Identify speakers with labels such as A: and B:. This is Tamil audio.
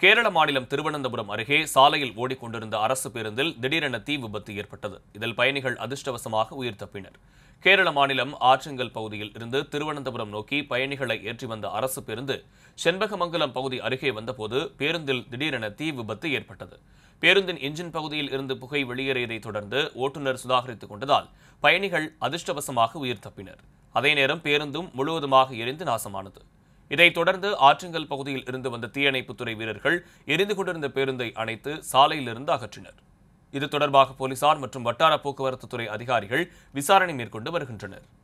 A: கேரள மாநிலம் திருவனந்தபுரம் அருகே சாலையில் ஓடிக்கொண்டிருந்த அரசு பேருந்தில் திடீரென தீ விபத்து ஏற்பட்டது இதில் பயணிகள் அதிர்ஷ்டவசமாக உயிர் தப்பினர் கேரள மாநிலம் ஆற்றங்கல் பகுதியில் இருந்து திருவனந்தபுரம் நோக்கி பயணிகளை ஏற்றி வந்த அரசு பேருந்து செண்பகமங்கலம் பகுதி அருகே வந்தபோது பேருந்தில் திடீரென தீ விபத்து ஏற்பட்டது பேருந்தின் இன்ஜின் பகுதியில் இருந்து புகை வெளியேறியதைத் தொடர்ந்து ஓட்டுநர் சுதாகரித்துக் கொண்டதால் பயணிகள் அதிர்ஷ்டவசமாக உயிர் தப்பினர் அதே நேரம் பேருந்தும் முழுவதுமாக எரிந்து நாசமானது இதைத் தொடர்ந்து ஆற்றங்கல் பகுதியில் இருந்து வந்த தீயணைப்புத்துறை வீரர்கள் எரிந்து கொண்டிருந்த பேருந்தை அணைத்து சாலையிலிருந்து அகற்றினர் இது தொடர்பாக போலீசார் மற்றும் வட்டார போக்குவரத்து துறை அதிகாரிகள் விசாரணை மேற்கொண்டு வருகின்றனர்